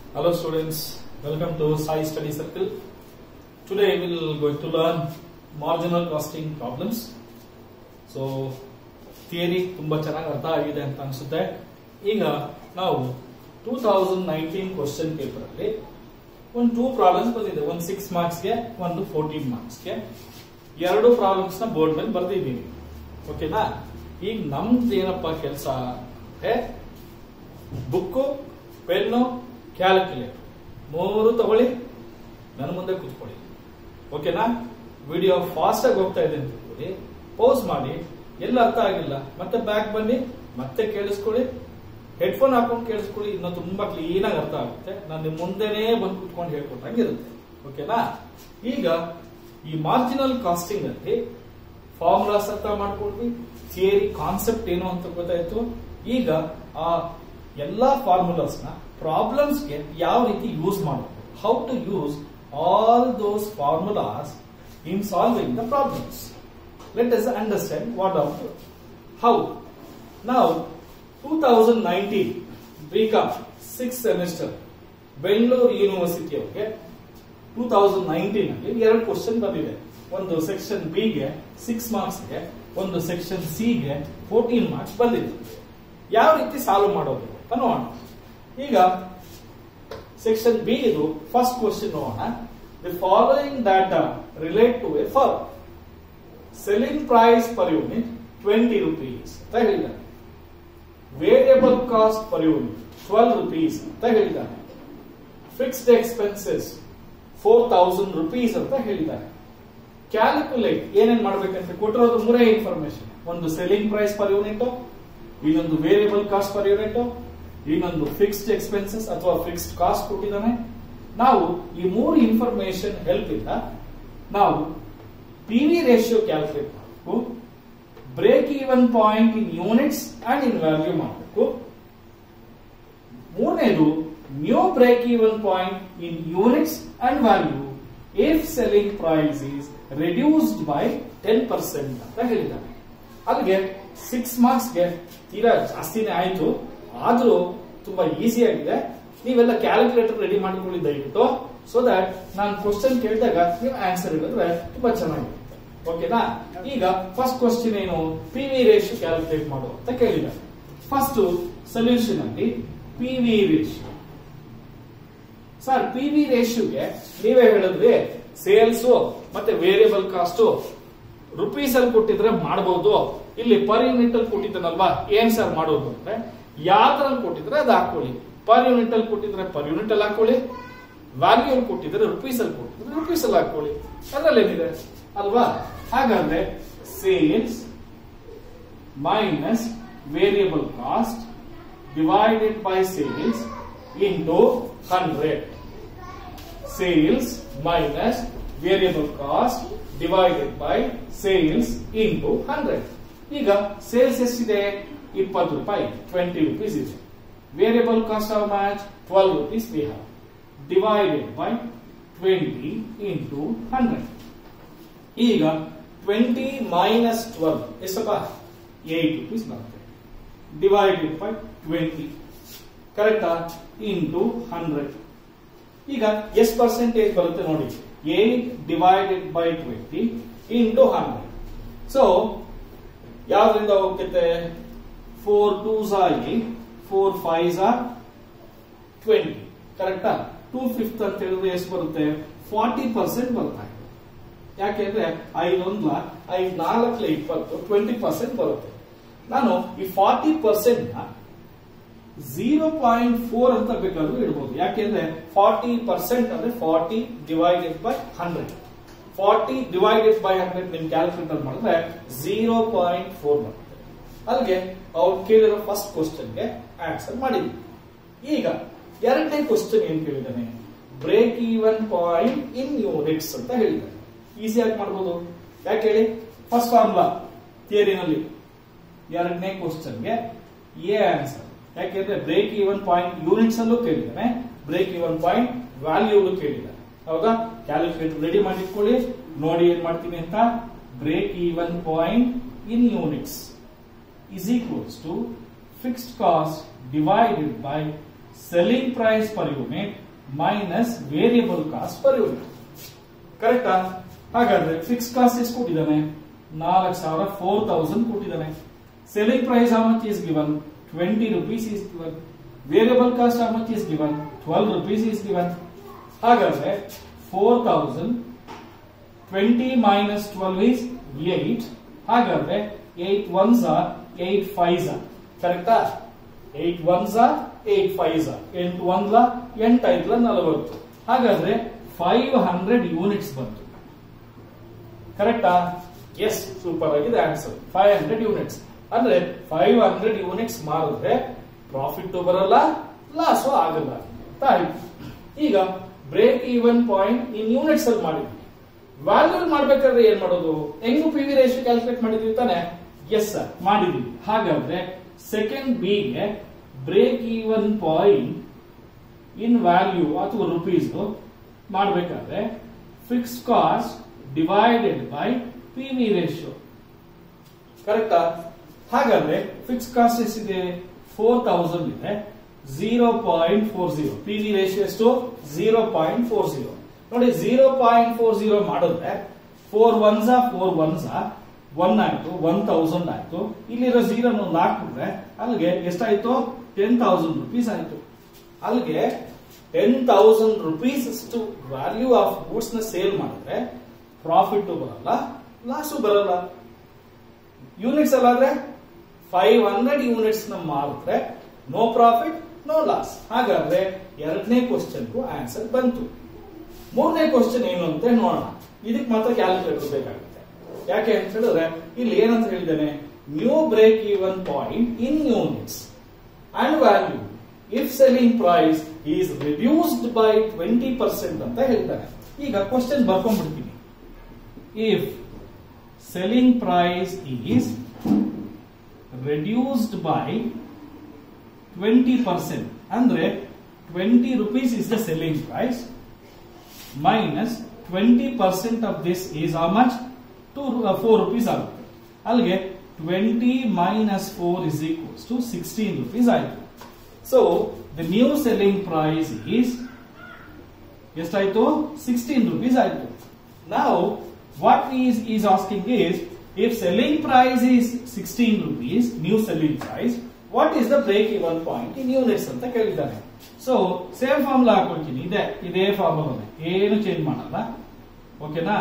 Hello students, welcome to Sai Study Circle. Today we will going to learn marginal costing problems. So theory ತುಂಬಾ ಚೆನ್ನಾಗಿ ಅರ್ಥ ಆಗಿದೆ ಅಂತ ಅನ್ಸುತ್ತೆ ಈಗ ನಾವು two thousand nineteen question paper ಅಲ್ಲಿ ಒಂದು ಟೂ ಪ್ರಾಬ್ಲಮ್ಸ್ ಬಂದಿದೆ ಒಂದು ಸಿಕ್ಸ್ ಮಾರ್ಕ್ಸ್ಗೆ ಒಂದು ಫೋರ್ಟೀನ್ ಮಾರ್ಕ್ಸ್ಗೆ ಎರಡು ಪ್ರಾಬ್ಲಮ್ಸ್ ನ ಬೋರ್ಡ್ ಮೇಲೆ ಬರ್ದಿದ್ದೀನಿ ಓಕೆನಾ ಈಗ ನಮ್ದು ಏನಪ್ಪ ಕೆಲಸ ಬುಕ್ಕು ಪೆನ್ನು ಕ್ಯಾಲ್ಕುಲೇಟರ್ ಮೂರು ತಗೊಳ್ಳಿ ನನ್ನ ಮುಂದೆ ಕೂತ್ಕೊಳ್ಳಿ ಓಕೆನಾ ವಿಡಿಯೋ ಫಾಸ್ಟ್ ಆಗಿ ಹೋಗ್ತಾ ಇದೆ ಅಂತ ತಿಳ್ಕೊಳ್ಳಿ ಪೌಸ್ ಮಾಡಿ ಎಲ್ಲ ಅರ್ಥ ಆಗಿಲ್ಲ ಮತ್ತೆ ಬ್ಯಾಕ್ ಬನ್ನಿ ಮತ್ತೆ ಕೇಳಿಸ್ಕೊಳ್ಳಿ ಹೆಡ್ಫೋನ್ ಹಾಕೊಂಡು ಕೇಳಿಸ್ಕೊಳ್ಳಿ ಇನ್ನೂ ತುಂಬಾ ಕ್ಲೀನ್ ಆಗಿ ಅರ್ಥ ಆಗುತ್ತೆ ನಾನು ನಿಮ್ ಮುಂದೆನೇ ಬಂದು ಕೂತ್ಕೊಂಡು ಹೇಳ್ಕೊಟ್ಟಂಗಿರುತ್ತೆ ಓಕೆನಾ ಈಗ ಈ ಮಾರ್ಜಿನಲ್ ಕಾಸ್ಟಿಂಗ್ ಅಲ್ಲಿ ಫಾರ್ಮುಲಾಸ್ ಅರ್ಥ ಮಾಡ್ಕೊಳ್ವಿ ಥಿಯರಿ ಕಾನ್ಸೆಪ್ಟ್ ಏನು ಅಂತ ಗೊತ್ತಾಯ್ತು ಈಗ ಆ ಎಲ್ಲಾ ಫಾರ್ಮುಲಾಸ್ ನ ಪ್ರಾಬ್ಲಮ್ಸ್ ಗೆ ಯಾವ ರೀತಿ ಯೂಸ್ ಮಾಡಬೇಕು how to use all those formulas in solving the problems let us understand what are how ನಾವು two thousand nineteen BCom six semester Bengaluru university ಅವರಿಗೆ ಟೂ ತೌಸಂಡ್ ನೈನ್ಟೀನ್ ಅಲ್ಲಿ ಎರಡು ಕ್ವಶನ್ ಬಂದಿದೆ ಒಂದು ಸೆಕ್ಷನ್ ಬಿ ಗೆ ಸಿಕ್ಸ್ ಮಾರ್ಕ್ಸ್ ಗೆ ಒಂದು section C ಗೆ ಫೋರ್ಟೀನ್ ಮಾರ್ಕ್ಸ್ ಬಂದಿದೆ ಯಾವ ರೀತಿ ಸಾಲ್ವ್ ಮಾಡೋದು ಅಂತ ನೋಡೋಣ ಈಗ ಸೆಕ್ಷನ್ ಬಿ ಇದು ಫಸ್ಟ್ ಕ್ವಶನ್ ನೋಡೋಣ the following data relate to A firm selling price per unit twenty rupees ಅಂತ ಹೇಳಿದ್ದಾನೆ variable cost per unit twelve rupees ಅಂತ ಹೇಳಿದ್ದಾನೆ fixed expenses four thousand rupees ಅಂತ ಹೇಳಿದ್ದಾರೆ ಕ್ಯಾಲ್ಕುಲೇಟ್ ಏನೇನ್ ಮಾಡ್ಬೇಕಂತ ಕೊಟ್ಟಿರೋದು ಮೂರೇ ಇನ್ಫಾರ್ಮೇಶನ್ ಒಂದು ಸೆಲ್ಲಿಂಗ್ ಪ್ರೈಸ್ ಪರ್ ಯೂನಿಟ್ ಇನ್ನೊಂದು ವೇರಿಯಬಲ್ ಕಾಸ್ಟ್ ಪರ್ ಯೂನಿಟ್ ಇನ್ನೊಂದು ಫಿಕ್ಸ್ಡ್ ಎಕ್ಸ್ಪೆನ್ಸಸ್ ಅಥವಾ ಫಿಕ್ಸ್ಡ್ ಕಾಸ್ಟ್ ಕೊಟ್ಟಿದ್ದಾನೆ ನಾವು ಈ ಮೂರು ಇನ್ಫಾರ್ಮೇಶನ್ ಹೆಲ್ಪ್ ಇಂದ ನಾವು ಪಿ ವಿ ರೇಷಿಯೋ ಕ್ಯಾಲ್ಕುಲೇಟ್ ಮಾಡಬೇಕು break even point in units and in value ಮಾಡಬೇಕು ಮೂರನೇದು new break even point in units and value if selling price is reduced by ten percent ಅಂತ ಹೇಳಿದ್ದಾರೆ ಅಲ್ಲಿಗೆ ಸಿಕ್ಸ್ ಮಾರ್ಕ್ಸ್ಗೆ ತೀರಾ ಜಾಸ್ತಿನೇ ಆಯ್ತು ಆದ್ರೂ ತುಂಬಾ ಈಸಿ ಆಗಿದೆ ನೀವೆಲ್ಲ ಕ್ಯಾಲ್ಕುಲೇಟರ್ ರೆಡಿ ಮಾಡಿಕೊಳ್ಳಿ ದಯವಿಟ್ಟು ಸೊ ದಟ್ ನಾನು ಕ್ವಶನ್ ಕೇಳಿದಾಗ ನೀವು ಆನ್ಸರ್ ಹೇಳಿದ್ರೆ ತುಂಬಾ ಚೆನ್ನಾಗಿರುತ್ತೆ ಓಕೆನಾ ಈಗ ಫಸ್ಟ್ ಕ್ವಶನ್ ಏನು ಪಿ ವಿ ರೇಷಿಯೋ ಕ್ಯಾಲ್ಕುಲೇಟ್ ಮಾಡು ಅಂತ ಕೇಳಿದ್ದಾರೆ ಫಸ್ಟ್ ಸೊಲ್ಯೂಷನ್ ಅಲ್ಲಿ P V ratio sir P V ರೇಷಿಯೋಗೆ ನೀವೇ ಹೇಳಿದ್ರಿ ಸೇಲ್ಸ್ ಮತ್ತೆ ವೇರಿಯಬಲ್ ಕಾಸ್ಟ್ ರುಪೀಸ್ ಅಲ್ಲಿ ಕೊಟ್ಟಿದ್ರೆ ಮಾಡಬಹುದು ಇಲ್ಲಿ ಪರ್ ಯೂನಿಟ್ ಅಲ್ಲಿ ಕೊಟ್ಟಿದ್ದಾನಲ್ವಾ ಏನ್ ಸರ್ ಮಾಡೋದು ಅಂದ್ರೆ ಯಾವ್ದ್ರಲ್ಲಿ ಕೊಟ್ಟಿದ್ರೆ ಅದು ಹಾಕೊಳ್ಳಿ ಪರ್ ಯೂನಿಟ್ ಅಲ್ಲಿ ಕೊಟ್ಟಿದ್ರೆ ಪರ್ ಯೂನಿಟ್ ಅಲ್ಲಿ ಹಾಕೊಳ್ಳಿ ವ್ಯಾಲ್ಯೂ ಅಲ್ಲಿ ಕೊಟ್ಟಿದ್ರೆ ರುಪೀಸ್ ಅಲ್ಲಿ ಕೊಟ್ಟಿದ್ರೆ ರುಪೀಸ್ ಅಲ್ಲಿ ಹಾಕೊಳ್ಳಿ ಅದ್ರಲ್ಲಿ ಏನಿದೆ ಅಲ್ವಾ ಹಾಗಾದ್ರೆ sales minus variable cost divided by sales into hundred sales minus variable cost divided by sales into hundred ಈಗ ಸೇಲ್ಸ್ ಎಷ್ಟಿದೆ ಇಪ್ಪತ್ತು ರೂಪಾಯಿ ಟ್ವೆಂಟಿ ರುಪೀಸ್ ಇದೆ variable cost of much twelve rupees we have divided by twenty into hundred ಈಗ twenty minus twelve ಎಷ್ಟಪ್ಪ eight rupees ಬರುತ್ತೆ divided by twenty ಕರೆಕ್ಟಾ into hundred ಈಗ ಎಷ್ಟು ಪರ್ಸೆಂಟೇಜ್ ಬರುತ್ತೆ ನೋಡಿ eight divided by twenty into hundred so ಯಾವ್ದ್ರಿಂದ ಹೋಗುತ್ತೆ four twos are eight four fives are twenty ಕರೆಕ್ಟಾ ಟೂ ಫಿಫ್ತ್ ಅಂತ ಹೇಳಿದ್ರೆ ಎಷ್ಟು ಬರುತ್ತೆ ಫಾರ್ಟಿ ಪರ್ಸೆಂಟ್ ಬರ್ತಾ ಇದೆ ಯಾಕೆಂದ್ರೆ ಐದೊಂದ್ಲ ಐದ್ ನಾಲ್ಕಲೆ ಇಪ್ಪತ್ತು ಟ್ವೆಂಟಿ ಪರ್ಸೆಂಟ್ ಬರುತ್ತೆ ನಾನು ಈ ಫಾರ್ಟಿ ಪರ್ಸೆಂಟ್ ನ ಝೀರೋ ಪಾಯಿಂಟ್ ಫೋರ್ ಅಂತ ಬೇಕಾದ್ರೂ ಇಡ್ಬೋದು ಯಾಕೆಂದ್ರೆ ಫಾರ್ಟಿ ಪರ್ಸೆಂಟ್ ಅಂದ್ರೆ forty divided by hundred forty divided by hundred ನಿಮ್ ಕ್ಯಾಲ್ಕುಲೇಟರ್ ಮಾಡಿದ್ರೆ ಝೀರೋ ಪಾಯಿಂಟ್ ಫೋರ್ ಬರುತ್ತೆ ಅಲ್ಲಿಗೆ ಅವ್ರು ಕೇಳಿರೋ ಫಸ್ಟ್ ಕ್ವಶನ್ಗೆ ಆನ್ಸರ್ ಮಾಡಿದ್ವಿ ಈಗ ಎರಡನೇ ಕ್ವಶನ್ ಏನ್ ಕೇಳಿದ್ದಾನೆ break even point in units ಅಂತ ಹೇಳಿದ್ದಾನೆ ಈಸಿಯಾಗಿ ಮಾಡ್ಬೋದು ಯಾಕೆ ಹೇಳಿ ಫಸ್ಟ್ ಫಾರ್ಮುಲಾ ಥಿಯರಿನಲ್ಲಿ ಎರಡನೇ ಕ್ವಶನ್ಗೆ ಎ ಆನ್ಸರ್ ಯಾಕೆಂದ್ರೆ ಬ್ರೇಕ್ ಈವನ್ ಪಾಯಿಂಟ್ ಯೂನಿಟ್ಸ್ ಅಲ್ಲೂ ಕೇಳಿದ್ದಾನೆ ಬ್ರೇಕ್ ಈವನ್ ಪಾಯಿಂಟ್ ವ್ಯಾಲ್ಯೂ ಕೇಳಿದ್ದಾನೆ ಹೌದಾ ಕ್ಯಾಲ್ಕುಲೇಟರ್ ರೆಡಿ ಮಾಡಿಟ್ಕೊಳ್ಳಿ ನೋಡಿ ಏನ್ ಮಾಡ್ತೀನಿ ಅಂತ break even point in units is equals to fixed cost divided by selling price per unit minus variable cost per unit ಕರೆಕ್ಟಾ ಹಾಗಾದ್ರೆ ಫಿಕ್ಸ್ ಕಾಸ್ಟ್ ಎಷ್ಟು ಕೊಟ್ಟಿದ್ದಾನೆ ನಾಲ್ಕು ಸಾವಿರ ಫೋರ್ ತೌಸಂಡ್ ಕೊಟ್ಟಿದ್ದಾನೆ selling price how much is given twenty rupees is given variable cost how much is given twelve rupees is given ಹಾಗಾದ್ರೆ four thousand twenty minus twelve is eight ಹಾಗಾದ್ರೆ eight ones eight five ಕರೆಕ್ಟಾ eight ones eight five ಎಂಟು ಒಂದ್ಲ ಎಂಟು ಐದ್ಲ ನಲವತ್ತು ಹಾಗಾದ್ರೆ five hundred units ಬಂತು ಕರೆಕ್ಟಾ ಎಸ್ ಸೂಪರ್ ಆಗಿದೆ ಆನ್ಸರ್ ಫೈವ್ ಹಂಡ್ರೆಡ್ ಯೂನಿಟ್ಸ್ ಅಂದ್ರೆ ಫೈವ್ ಹಂಡ್ರೆಡ್ ಯೂನಿಟ್ಸ್ ಮಾರಿದ್ರೆ ಪ್ರಾಫಿಟ್ ಬರಲ್ಲ ಲಾಸು ಆಗಲ್ಲ ತಾಯಿ ಈಗ break even point in units ಅಲ್ಲಿ ಮಾಡಿದ್ವಿ ವ್ಯಾಲ್ಯೂ ಮಾಡ್ಬೇಕಾದ್ರೆ ಏನ್ ಮಾಡೋದು ಹೆಂಗು ಪಿ ವಿ ರೇಷಿಯೋ ಕ್ಯಾಲ್ಕುಲೇಟ್ ಮಾಡಿದ್ವಿ ತಾನೆ ಎಸ್ ಸರ್ ಮಾಡಿದ್ವಿ ಹಾಗಾದ್ರೆ ಸೆಕೆಂಡ್ ಬಿಗೆ break even point in value ಅಥವಾ ರುಪೀಸ್ ಮಾಡಬೇಕಾದ್ರೆ fix cost divided by P V ratio ಕರೆಕ್ಟಾ ಹಾಗಾದ್ರೆ ಫಿಕ್ಸ್ ಕಾಸ್ಟ್ ಎಷ್ಟಿದೆ ಫೋರ್ ತೌಸಂಡ್ ಇದೆ zero point four zero P V ratio ಎಷ್ಟು ಝೀರೋ ಪಾಯಿಂಟ್ ಫೋರ್ ಜೀರೋ ನೋಡಿ ಝೀರೋ ಪಾಯಿಂಟ್ ಫೋರ್ ಜೀರೋ ಮಾಡಿದ್ರೆ four ones four ones one ಆಯ್ತು one thousand ಆಯ್ತು ಇಲ್ಲಿರೋ ಝೀರೋ ಒಂದು ಹಾಕ್ಬಿಟ್ರೆ ಅಲ್ಲಿಗೆ ಎಷ್ಟಾಯ್ತು ಟೆನ್ ತೌಸಂಡ್ ರುಪೀಸ್ ಆಯ್ತು ಅಲ್ಲಿಗೆ ಟೆನ್ ತೌಸಂಡ್ ರುಪೀಸ್ ಅಷ್ಟು ವ್ಯಾಲ್ಯೂ ಆಫ್ ಗೂಡ್ಸ್ ನ ಸೇಲ್ ಮಾಡಿದ್ರೆ ಪ್ರಾಫಿಟ್ ಬರಲ್ಲ ಲಾಸು ಬರಲ್ಲ ಯೂನಿಟ್ಸ್ ಅಲ್ಲಾದ್ರೆ ಫೈವ್ ಹಂಡ್ರೆಡ್ ಯೂನಿಟ್ಸ್ ನ ಮಾರಿದ್ರೆ ನೋ ಪ್ರಾಫಿಟ್ ನೋ ಲಾಸ್ ಹಾಗಾದ್ರೆ ಎರಡನೇ ಕ್ವಶನ್ಗೂ ಆನ್ಸರ್ ಬಂತು ಮೂರನೇ ಕ್ವಶನ್ ಏನು ಅಂತ ನೋಡೋಣ ಇದಕ್ಕೆ ಮಾತ್ರ ಕ್ಯಾಲ್ಕುಲೇಟರ್ ಬೇಕಾಗುತ್ತೆ ಯಾಕೆ ಅಂತ ಹೇಳಿದ್ರೆ ಇಲ್ಲಿ ಏನಂತ ಹೇಳಿದ್ದೇನೆ new break even point in units and value if selling price is reduced by twenty percent ಅಂತ ಹೇಳ್ತಾನೆ ಈಗ ಕ್ವಶನ್ ಬರ್ಕೊಂಡ್ಬಿಡ್ತೀನಿ if selling price is reduced by twenty percent ಅಂದ್ರೆ twenty rupees is the selling price minus twenty percent of this is how much to four rupees ಆಗುತ್ತೆ ಅಲ್ಲಿಗೆ twenty minus four is equals to sixteen rupees ಆಯಿತು so the new selling price is ಎಷ್ಟಾಯ್ತು sixteen rupees ಆಯ್ತು ನಾವು what is is asking is if selling price is sixteen rupees new selling price what is the break even point in units ಅಂತ ಕೇಳಿದ್ದಾನೆ so same formula ಹಾಕೊಳ್ತೀನಿ ಇದೆ ಇದೇ ಫಾರ್ಮುಲಾನೆ ಏನು change ಮಾಡಲ್ಲ ಓಕೆನಾ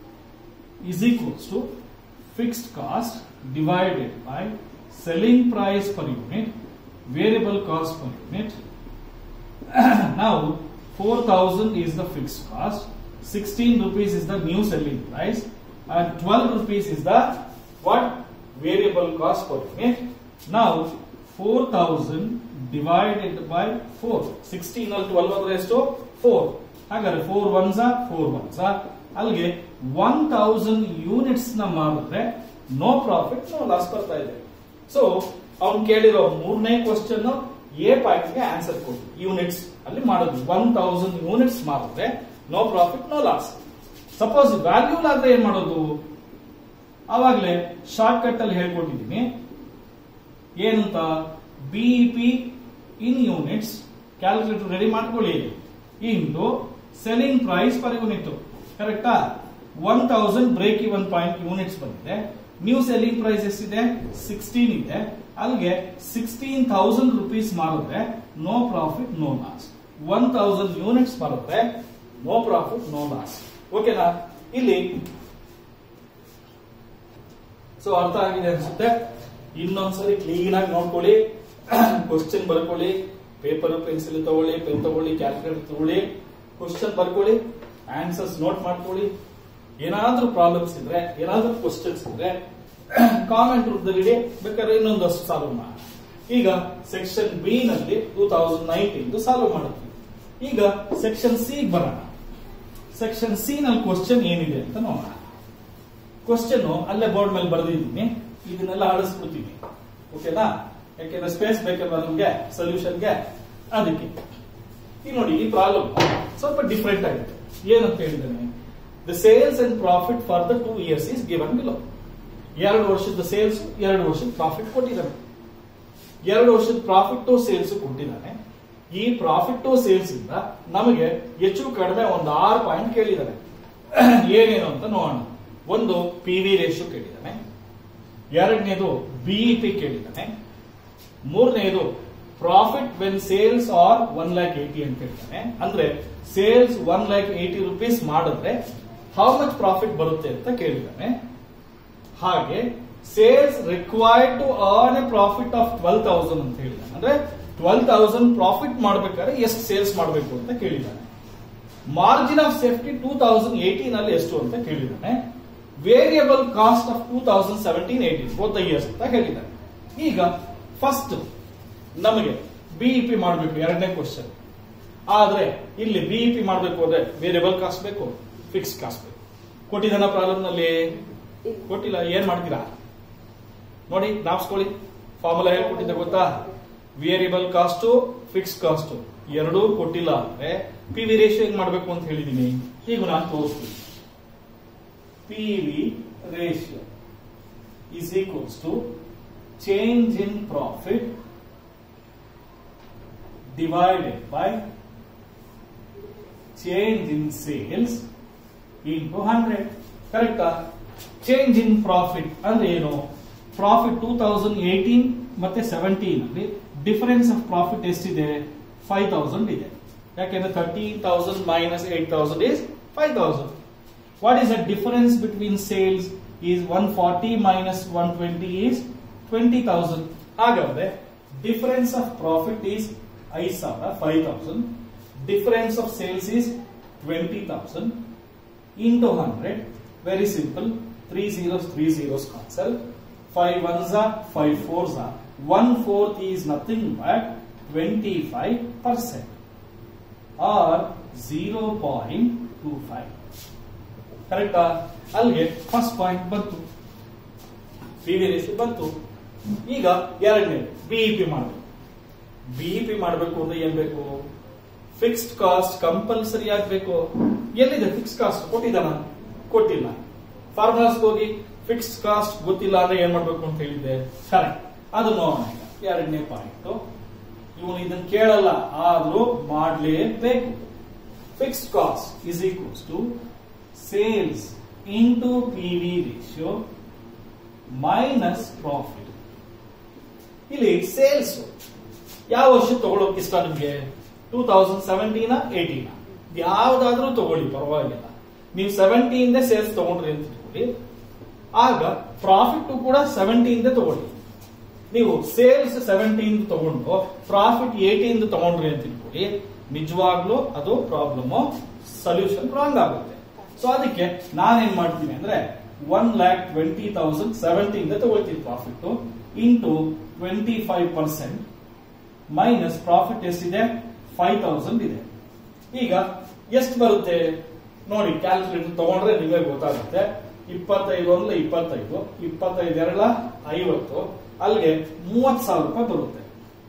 is equals to fixed cost divided by selling price per unit, variable cost per unit. now, 4000 is the fixed cost, 16 rupees is the new selling price, and 12 rupees is the what? Variable cost per unit. Now, 4000 divided by 4. 16 ಅಲ್ಲಿ 12 ಅಂದ್ರೆ ಎಷ್ಟು 4. ಹಾಗಾದ್ರೆ 4 ones are 4 ones are ಅಲ್ಲಿಗೆ one thousand units ನ ಮಾರಿದ್ರೆ no profit no loss ಬರ್ತಾ ಇದೆ so ಅವ್ನು ಕೇಳಿರೋ ಮೂರನೇ ಕ್ವಶನ್ ಎ ಪಾಯಿಂಟ್ ಗೆ ಆನ್ಸರ್ ಕೊಡಿ ಯೂನಿಟ್ಸ್ ಅಲ್ಲಿ ಮಾಡೋದು ಒನ್ ತೌಸಂಡ್ ಯೂನಿಟ್ಸ್ ಮಾರಿದ್ರೆ no profit no loss suppose value ಆದ್ರೆ ಏನ್ ಮಾಡೋದು ಅವಾಗ್ಲೇ ಶಾರ್ಟ್ ಕಟ್ ಅಲ್ಲಿ ಹೇಳ್ಕೊಟ್ಟಿದ್ದೀನಿ ಏನಂತ BEP in units calculator ready ಮಾಡ್ಕೊಳ್ಳಿ into selling price per unit ಕರೆಕ್ಟಾ one thousand break even point units ಬಂದಿದೆ ನ್ಯೂ ಸೆಲ್ಲಿಂಗ್ ಪ್ರೈಸ್ ಎಷ್ಟಿದೆ ಸಿಕ್ಸ್ಟೀನ್ ಇದೆ ಅಲ್ಲಿಗೆ ಸಿಕ್ಸ್ಟೀನ್ ಥೌಸಂಡ್ ರುಪೀಸ್ ಮಾರಿದ್ರೆ no profit no loss one thousand units ಮಾರಿದ್ರೆ ನೋ ಪ್ರಾಫಿಟ್ ನೋ ಲಾಸ್ ಓಕೆನಾ ಇಲ್ಲಿ ಸೊ ಅರ್ಥ ಆಗಿದೆ ಅನ್ಸುತ್ತೆ ಇನ್ನೊಂದ್ಸರಿ ಕ್ಲೀನ್ ಆಗಿ ನೋಡ್ಕೊಳ್ಳಿ ಕ್ವಶನ್ ಬರ್ಕೊಳ್ಳಿ ಪೇಪರ್ ಪೆನ್ಸಿಲ್ ತಗೊಳ್ಳಿ ಪೆನ್ ತಗೊಳ್ಳಿ ಕ್ಯಾಲ್ಕುಲೇಟರ್ ತಗೊಳ್ಳಿ ಕ್ವಶನ್ ಬರ್ಕೊಳ್ಳಿ ಆನ್ಸರ್ಸ್ ನೋಟ್ ಮಾಡ್ಕೊಳ್ಳಿ ಏನಾದ್ರೂ ಪ್ರಾಬ್ಲಮ್ಸ್ ಇದ್ರೆ ಏನಾದ್ರೂ ಕ್ವಶನ್ಸ್ ಇದ್ರೆ ಕಾಮೆಂಟ್ ರೂಪದಲ್ಲಿ ಬೇಕಾದ್ರೆ ಇನ್ನೊಂದಷ್ಟು ಸಾಲ್ವ್ ಮಾಡಿ ಈಗ ಸೆಕ್ಷನ್ ಬಿ ನಲ್ಲಿ ಟೂ ತೌಸಂಡ್ ನೈನ್ಟೀನ್ ಸಾಲ್ವ್ ಮಾಡಿದ್ವಿ ಈಗ ಸೆಕ್ಷನ್ ಸಿ ಬರೋಣ ಸೆಕ್ಷನ್ ಸಿ ನಲ್ಲಿ ಕ್ವಶನ್ ಏನಿದೆ ಅಂತ ನೋಡೋಣ ಕ್ವಶನ್ ಅಲ್ಲೇ ಬೋರ್ಡ್ ಮೇಲೆ ಬರೆದಿದ್ದೀನಿ ಇದನ್ನೆಲ್ಲ ಆಡಿಸ್ಬಿಡ್ತೀನಿ ಓಕೆನಾ ಯಾಕೆಂದ್ರೆ ಸ್ಪೇಸ್ ಬೇಕಲ್ವಾ ನಮ್ಗೆ ಸೊಲ್ಯೂಷನ್ಗೆ ಅದಕ್ಕೆ ಈಗ ನೋಡಿ ಈ ಪ್ರಾಬ್ಲಮ್ ಸ್ವಲ್ಪ ಡಿಫ್ರೆಂಟ್ ಆಗಿದೆ ಏನಂತ ಹೇಳಿದ್ದೇನೆ the sales and profit for the two years is given below ಎರಡು ವರ್ಷದ ಸೇಲ್ಸ್ ಎರಡು ವರ್ಷದ ಪ್ರಾಫಿಟ್ ಕೊಟ್ಟಿದ್ದಾನೆ ಎರಡು ವರ್ಷದ ಪ್ರಾಫಿಟ್ ಸೇಲ್ಸ್ ಕೊಟ್ಟಿದ್ದಾನೆ ಈ ಪ್ರಾಫಿಟ್ ಟು ಸೇಲ್ಸ್ ಇಂದ ನಮಗೆ ಹೆಚ್ಚು ಕಡಿಮೆ ಒಂದು ಆರು ಪಾಯಿಂಟ್ ಕೇಳಿದ್ದಾರೆ ಏನೇನು ಅಂತ ನೋಡೋಣ ಒಂದು ಪಿ ವಿ ರೇಷಿಯೋ ಕೇಳಿದ್ದಾನೆ ಎರಡನೇದು ಬಿಇಪಿ ಕೇಳಿದ್ದಾನೆ ಮೂರನೇದು profit when sales are one lakh eighty ಅಂತ ಹೇಳ್ತಾನೆ ಅಂದ್ರೆ sales one lakh eighty rupees ಮಾಡಿದ್ರೆ ಹೌ ಮಚ್ ಪ್ರಾಫಿಟ್ ಬರುತ್ತೆ ಅಂತ ಕೇಳಿದ್ದಾನೆ ಹಾಗೆ sales required to earn a profit of twelve thousand ಅಂತ ಹೇಳಿದ್ದಾನೆ ಅಂದ್ರೆ ಟ್ವೆಲ್ ತೌಸಂಡ್ ಪ್ರಾಫಿಟ್ ಮಾಡ್ಬೇಕಾದ್ರೆ ಎಷ್ಟು ಸೇಲ್ಸ್ ಮಾಡಬೇಕು ಅಂತ ಕೇಳಿದ್ದಾನೆ margin of safety two thousand eighteen ಅಲ್ಲಿ ಎಷ್ಟು ಅಂತ ಕೇಳಿದ್ದಾನೆ variable cost of two thousand seventeen eighteen both years ಅಂತ ಹೇಳಿದ್ದಾನೆ ಈಗ ಫಸ್ಟ್ ನಮಗೆ ಬಿಇಪಿ ಮಾಡಬೇಕು ಎರಡನೇ ಕ್ವಶನ್ ಆದ್ರೆ ಇಲ್ಲಿ ಬಿಇಪಿ ಮಾಡಬೇಕು ಅಂದ್ರೆ ವೇರಿಯಬಲ್ ಕಾಸ್ಟ್ ಬೇಕು ಫಿಕ್ಸ್ ಕಾಸ್ಟ್ ಬೇಕು ಕೊಟ್ಟಿದ್ದಾನ ಪ್ರಾಬ್ಲಮ್ ನಲ್ಲಿ ಕೊಟ್ಟಿಲ್ಲ ಏನ್ ಮಾಡ್ತೀರಾ ನೋಡಿ ಜ್ಞಾಪಿಸ್ಕೊಳ್ಳಿ ಫಾರ್ಮುಲಾ ಹೇಳ್ಕೊಟ್ಟಿದ್ದೆ ಗೊತ್ತಾ ವೇರಿಯಬಲ್ ಕಾಸ್ಟು ಫಿಕ್ಸ್ ಕಾಸ್ಟು ಎರಡೂ ಕೊಟ್ಟಿಲ್ಲ ಅಂದ್ರೆ ಪಿ ವಿ ರೇಷಿಯೋ ಹೆಂಗ್ ಮಾಡ್ಬೇಕು ಅಂತ ಹೇಳಿದೀನಿ ಈಗ ನಾನು ತೋರಿಸ್ತೀನಿ P V ratio is equals to change in profit divided by change in sales into 100 ಕರೆಕ್ಟಾ ಚೇಂಜ್ ಇನ್ ಪ್ರಾಫಿಟ್ ಅಂದ್ರೆ ಏನು ಪ್ರಾಫಿಟ್ ಟೂ ತೌಸಂಡ್ ಏಟೀನ್ ಮತ್ತೆ ಸೆವೆಂಟೀನ್ ಅಲ್ಲಿ ಡಿಫರೆನ್ಸ್ ಆಫ್ ಪ್ರಾಫಿಟ್ ಎಷ್ಟಿದೆ ಫೈವ್ ತೌಸಂಡ್ ಇದೆ ಯಾಕೆಂದ್ರೆ thirteen thousand minus eight thousand is five thousand what is the difference between sales is one forty minus one twenty is twenty thousand ಹಾಗಾದ್ರೆ difference of profit is ಐದು ಸಾವಿರ five thousand difference of sales is twenty thousand into 100 very simple 3 zeros 3 zeros cancel 5 ones are 5 fours are 1 fourth is nothing but 25 percent or 0.25 ಕರೆಕ್ಟಾ ಅಲ್ಲಿಗೆ first point ಬಂತು P V ratio ಬಂತು ಈಗ ಎರಡನೇ BEP ಮಾಡಬೇಕು BEP ಮಾಡಬೇಕು ಅಂದ್ರೆ ಏನ್ ಬೇಕು ಫಿಕ್ಸ್ಡ್ ಕಾಸ್ಟ್ ಕಂಪಲ್ಸರಿ ಆಗ್ಬೇಕು ಎಲ್ಲಿದೆ ಫಿಕ್ಸ್ ಕಾಸ್ಟ್ ಕೊಟ್ಟಿದ್ದಾನ ಕೊಟ್ಟಿಲ್ಲ ಫಾರ್ಮುಲಾಸ್ ಹೋಗಿ ಫಿಕ್ಸ್ಡ್ ಕಾಸ್ಟ್ ಗೊತ್ತಿಲ್ಲ ಅಂದ್ರೆ ಏನ್ ಮಾಡ್ಬೇಕು ಅಂತ ಹೇಳಿದ್ದೆ ಕರೆಕ್ಟ್ ಅದು ನೋಡೋಣ ಈಗ ಎರಡನೇ ಪಾಯಿಂಟ್ ಇವನು ಇದನ್ನ ಕೇಳಲ್ಲ ಆದ್ರೂ ಮಾಡ್ಲೇಬೇಕು fixed cost is equals to sales into P V ratio minus profit ಇಲ್ಲಿ ಸೇಲ್ಸ್ ಯಾವ ವರ್ಷ ತಗೊಳ್ಳೋಕೆ ಇಷ್ಟ ನಿಮ್ಗೆ ಟೂ ತೌಸಂಡ್ ಸೆವೆಂಟೀನ ಏಟೀನ ಯಾವ್ದಾದ್ರೂ ತಗೊಳ್ಳಿ ಪರವಾಗಿಲ್ಲ ನೀವು ಸೆವೆಂಟೀನ್ ಸೇಲ್ಸ್ ತಗೊಂಡ್ರಿ ಅಂತ ಇಟ್ಕೊಳ್ಳಿ ಆಗ ಪ್ರಾಫಿಟ್ ಕೂಡ ಸೆವೆಂಟೀನ್ ತಗೊಳ್ಳಿ ನೀವು ಸೇಲ್ಸ್ ಸೆವೆಂಟೀನ್ ತಗೊಂಡು ಪ್ರಾಫಿಟ್ ಏಟೀನ್ ತಗೊಂಡ್ರಿ ಅಂತ ಇಟ್ಕೊಳ್ಳಿ ನಿಜವಾಗ್ಲೂ ಅದು ಪ್ರಾಬ್ಲಮ್ ಸೊಲ್ಯೂಷನ್ ರಾಂಗ್ ಆಗುತ್ತೆ ಸೊ ಅದಕ್ಕೆ ನಾನೇನ್ ಮಾಡ್ತೀನಿ ಅಂದ್ರೆ one lac twenty thousand seventeen ತಗೊಳ್ತೀನಿ profit into twenty five percent minus profit ಎಷ್ಟಿದೆ ಫೈವ್ ತೌಸಂಡ್ ಇದೆ ಈಗ ಎಷ್ಟು ಬರುತ್ತೆ ನೋಡಿ ಕ್ಯಾಲ್ಕುಲೇಟರ್ ತಗೊಂಡ್ರೆ ನಿಮಗೆ ಗೊತ್ತಾಗುತ್ತೆ ಇಪ್ಪತ್ತೈದು ಅಂದ್ರೆ ಇಪ್ಪತ್ತೈದು ಇಪ್ಪತ್ತೈದು ಎರಡ ಐವತ್ತು ಅಲ್ಲಿಗೆ ಮೂವತ್ ಸಾವಿರ ರೂಪಾಯಿ ಬರುತ್ತೆ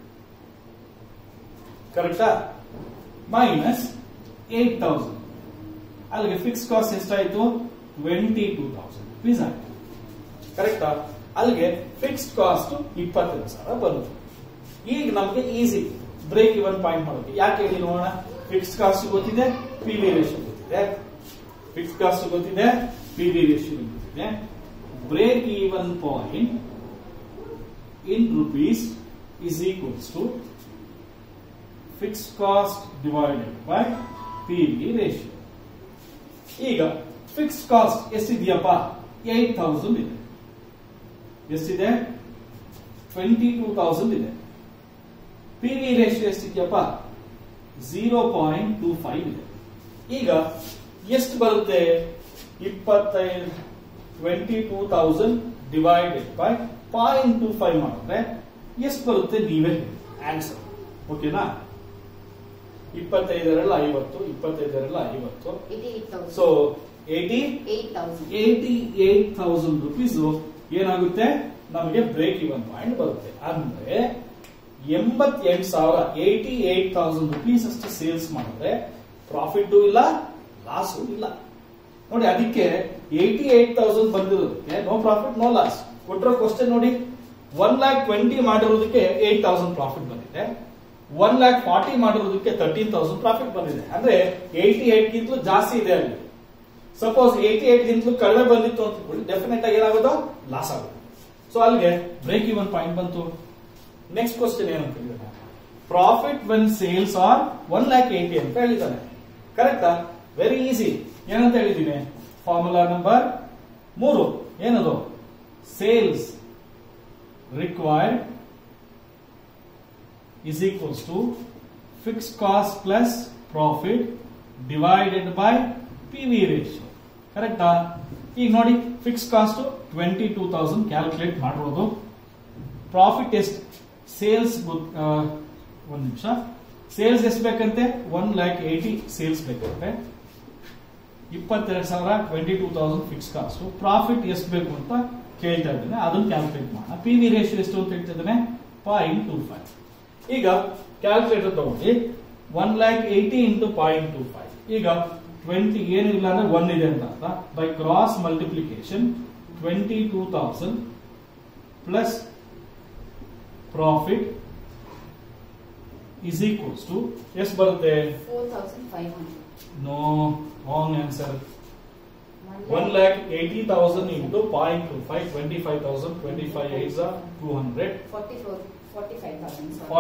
ಕರೆಕ್ಟಾ ಮೈನಸ್ ಏಟ್ ತೌಸಂಡ್ ಅಲ್ಲಿಗೆ ಫಿಕ್ಸ್ ಕಾಸ್ಟ್ ಎಷ್ಟಾಯ್ತು ಟ್ವೆಂಟಿ ಟೂ ತೌಸಂಡ್ ರುಪೀಸ್ ಆಯ್ತು ಕರೆಕ್ಟಾ ಅಲ್ಲಿಗೆ ಫಿಕ್ಸ್ಡ್ ಕಾಸ್ಟ್ ಇಪ್ಪತ್ತೈದು ಸಾವಿರ ಬರುತ್ತೆ ಈಗ ನಮಗೆ ಈಸಿ ಬ್ರೇಕ್ ಇವನ್ ಪಾಯಿಂಟ್ ಮಾಡೋದು ಯಾಕೆ ಹೇಳಿ ನೋಡೋಣ ಫಿಕ್ಸ್ ಕಾಸ್ಟ್ ಗೊತ್ತಿದೆ ಪಿ ವಿ ರೇಷಿಯೋ ಗೊತ್ತಿದೆ ಫಿಕ್ಸ್ ಕಾಸ್ಟ್ ಗೊತ್ತಿದೆ ಪಿ ವಿ ರೇಷಿಯೋ ಗೊತ್ತಿದೆ break even point in rupees is equals to fix cost divided by P V ratio ಈಗ ಫಿಕ್ಸ್ ಕಾಸ್ಟ್ ಎಷ್ಟಿದೆಯಪ್ಪ ಏಟ್ ತೌಸಂಡ್ ಇದೆ ಎಷ್ಟಿದೆ ಟ್ವೆಂಟಿ ಟೂ ತೌಸಂಡ್ ಇದೆ P V ratio ಎಷ್ಟಿದೆಯಪ್ಪ zero point two five ಇದೆ ಈಗ ಎಷ್ಟು ಬರುತ್ತೆ ಇಪ್ಪತ್ತೈದು twenty two thousand divided by point two five ಮಾಡಿದ್ರೆ ಎಷ್ಟು ಬರುತ್ತೆ ನೀವೇ ಆನ್ಸರ್ ಓಕೆನಾ ಇಪ್ಪತ್ತೈದರಲ್ಲ ಐವತ್ತು ಇಪ್ಪತ್ತೈದರಲ್ಲ ಐವತ್ತು so eighty eighty eight thousand rupees ಏನಾಗುತ್ತೆ ನಮಗೆ ಬ್ರೇಕ್ ಇವನ್ ಪಾಯಿಂಟ್ ಬರುತ್ತೆ ಅಂದ್ರೆ ಎಂಬತ್ತೆಂಟು ಸಾವಿರ ಏಟಿ ಏಟ್ ತೌಸಂಡ್ ರುಪೀಸ್ ಅಷ್ಟು ಸೇಲ್ಸ್ ಮಾಡಿದ್ರೆ ಪ್ರಾಫಿಟ್ ಇಲ್ಲ ಲಾಸು ಇಲ್ಲ ನೋಡಿ ಅದಕ್ಕೆ ಏಟಿ ಏಟ್ ತೌಸಂಡ್ ಬಂದಿರೋದಕ್ಕೆ ನೋ ಪ್ರಾಫಿಟ್ ನೋ ಲಾಸ್ ಕೊಟ್ಟಿರೋ ಕ್ವಶನ್ ನೋಡಿ ಒನ್ ಲ್ಯಾಕ್ ಟ್ವೆಂಟಿ ಮಾಡಿರೋದಕ್ಕೆ ಏಟ್ ತೌಸಂಡ್ ಪ್ರಾಫಿಟ್ ಬಂದಿದೆ ಒನ್ ಲ್ಯಾಕ್ ಫಾರ್ಟಿ ಮಾಡಿರೋದಕ್ಕೆ ತರ್ಟೀನ್ ತೌಸಂಡ್ ಪ್ರಾಫಿಟ್ ಬಂದಿದೆ ಅಂದ್ರೆ ಏಯ್ಟಿ ಏಟ್ ಗಿಂತಲೂ ಜಾಸ್ತಿ ಇದೆ ಅಲ್ಲಿ ಸಪೋಸ್ ಏಯ್ಟಿ ಏಟ್ ಗಿಂತಲೂ ಕಡಿಮೆ ಬಂದಿತ್ತು ಅಂತ ಡೆಫಿನೆಟ್ ಆಗಿ ಏನಾಗೋದು ಲಾಸ್ ಆಗುತ್ತೆ ಸೊ ಅಲ್ಲಿಗೆ ಬ್ರೇಕ್ ಇವನ್ ಪಾಯಿಂಟ್ ಬಂತು ನೆಕ್ಸ್ಟ್ ಕ್ವಶನ್ ಏನಂತ ಹೇಳಿದಾನೆ profit when sales are one lakh eighty ಅಂತ ಹೇಳಿದ್ದಾನೆ ಕರೆಕ್ಟಾ ವೆರಿ ಈಸಿ ಏನಂತ ಹೇಳಿದ್ದೀನಿ ಫಾರ್ಮುಲಾ ನಂಬರ್ ಮೂರು ಏನದು sales required is equals to fixed cost plus profit divided by PV ratio. ಕರೆಕ್ಟಾ ಈಗ ನೋಡಿ fix cost twenty two thousand calculate ಮಾಡಿರೋದು ಪ್ರಾಫಿಟ್ ಎಷ್ಟು ಸೇಲ್ಸ್ ಒಂದ್ ನಿಮಿಷ ಸೇಲ್ಸ್ ಎಷ್ಟು ಬೇಕಂತೆ ಒನ್ ಲ್ಯಾಕ್ ಏಯ್ಟಿ ಸೇಲ್ಸ್ ಬೇಕಂತೆ ಇಪ್ಪತ್ತೆರಡು ಸಾವಿರ twenty two thousand fix cost profit ಎಷ್ಟು ಬೇಕು ಅಂತ ಕೇಳ್ತಾ ಇದ್ದೇನೆ ಅದನ್ನ ಕ್ಯಾಲ್ಕುಲೇಟ್ ಮಾಡೋಣ ಪಿ ವಿ ರೇಷಿಯೋ ಎಷ್ಟು ಅಂತ ಹೇಳ್ತಾ ಇದ್ದೇನೆ ಪಾಯಿಂಟ್ ಟೂ ಫೈವ್ ಈಗ ಕ್ಯಾಲ್ಕುಲೇಟರ್ ತಗೊಂಡು one lakh eighty into point two five ಈಗ ಟ್ವೆಂಟಿ ಏನಿಲ್ಲ ಅಂದ್ರೆ ಒನ್ ಇದೆ ಅಂತ ಅರ್ಥ by cross multiplication twenty two thousand plus profit is equals to ಎಷ್ಟು ಬರುತ್ತೆ Four thousand five hundred. No wrong answer one lakh eighty thousand into point two five twenty five thousand twenty five eight two hundred Forty-four, forty-five thousand, sorry.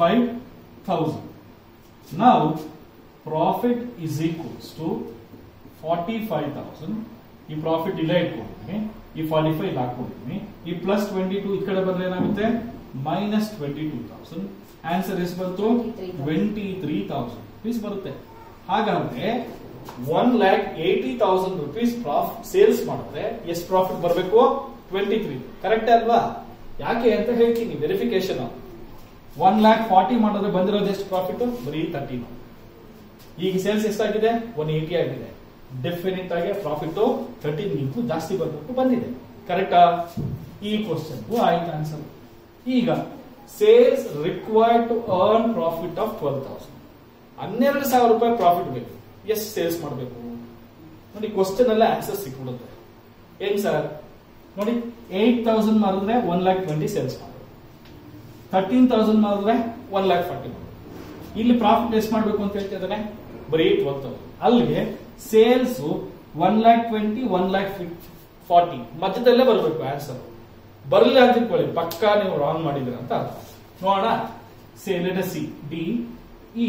45,000. Now, profit is equals to 45,000. ಈ profit ಇಲ್ಲೇ ಇಟ್ಕೊಂಡಿದ್ದೀನಿ ಈ forty five ಹಾಕೊಂಡಿದ್ದೀನಿ ಈ plus twenty two ಈ ಕಡೆ ಬಂದ್ರೆ ಏನಾಗುತ್ತೆ minus twenty two thousand answer ಎಷ್ಟು ಬಂತು 23,000. ಟ್ವೆಂಟಿ ತ್ರೀ ತೌಸಂಡ್ ರುಪೀಸ್ ಬರುತ್ತೆ ಹಾಗಾದ್ರೆ one lakh eighty thousand rupees profit sales ಮಾಡಿದ್ರೆ ಎಷ್ಟು ಪ್ರಾಫಿಟ್ ಬರಬೇಕು ಟ್ವೆಂಟಿ ತ್ರೀ ಕರೆಕ್ಟ್ ಅಲ್ವಾ ಯಾಕೆ ಅಂತ ಹೇಳ್ತೀನಿ ವೆರಿಫಿಕೇಶನ್ ಒನ್ ಲ್ಯಾಕ್ ಫಾರ್ಟಿ ಮಾಡಿದ್ರೆ ಬಂದಿರೋದು ಎಷ್ಟು ಪ್ರಾಫಿಟ್ ಬರೀ ತರ್ಟೀನ್ ಈಗ ಸೇಲ್ಸ್ ಎಷ್ಟಾಗಿದೆ ಒನ್ ಏಯ್ಟಿ ಆಗಿದೆ ಡೆಫಿನೆಟ್ ಆಗಿ ಪ್ರಾಫಿಟ್ ತರ್ಟೀನ್ ಗಿಂತ ಜಾಸ್ತಿ ಬರ್ಬೇಕು ಬಂದಿದೆ ಕರೆಕ್ಟಾ ಈ ಕ್ವಶನ್ ಆಯ್ತು ಆನ್ಸರ್ ಈಗ sales required to earn profit of twelve thousand ಹನ್ನೆರಡು ಸಾವಿರ ರೂಪಾಯಿ ಪ್ರಾಫಿಟ್ ಬೇಕು ಎಷ್ಟು ಸೇಲ್ಸ್ ಮಾಡಬೇಕು ನೋಡಿ ಕ್ವಶನ್ ಎಲ್ಲ ಆನ್ಸರ್ ಸಿಕ್ಬಿಡುತ್ತೆ ಏನ್ ಸರ್ ನೋಡಿ ಏಟ್ ತೌಸಂಡ್ ಮಾಡಿದ್ರೆ ಒನ್ ಲ್ಯಾಕ್ ಟ್ವೆಂಟಿ ಸೇಲ್ಸ್ ಮಾಡೋದು ತರ್ಟೀನ್ ತೌಸಂಡ್ ಮಾಡಿದ್ರೆ ಒನ್ ಲ್ಯಾಕ್ ಫಾರ್ಟಿ ಮಾಡೋದು ಇಲ್ಲಿ ಪ್ರಾಫಿಟ್ ಎಷ್ಟು ಮಾಡಬೇಕು ಅಂತ ಹೇಳ್ತಾ ಇದ್ದಾನೆ ಬರೀ ಟ್ವೆಲ್ ತೌಸಂಡ್ ಅಲ್ಲಿಗೆ sales one lac twenty one lac forty ಮಧ್ಯದಲ್ಲೇ ಬರಬೇಕು ಆನ್ಸರ್ ಬರಲಿಲ್ಲ ಅಂತ ಇಟ್ಕೊಳ್ಳಿ ಪಕ್ಕಾ ನೀವು ರಾಂಗ್ ಮಾಡಿದಿರ ಅಂತ ಅರ್ಥ ನೋಡೋಣ say let C D E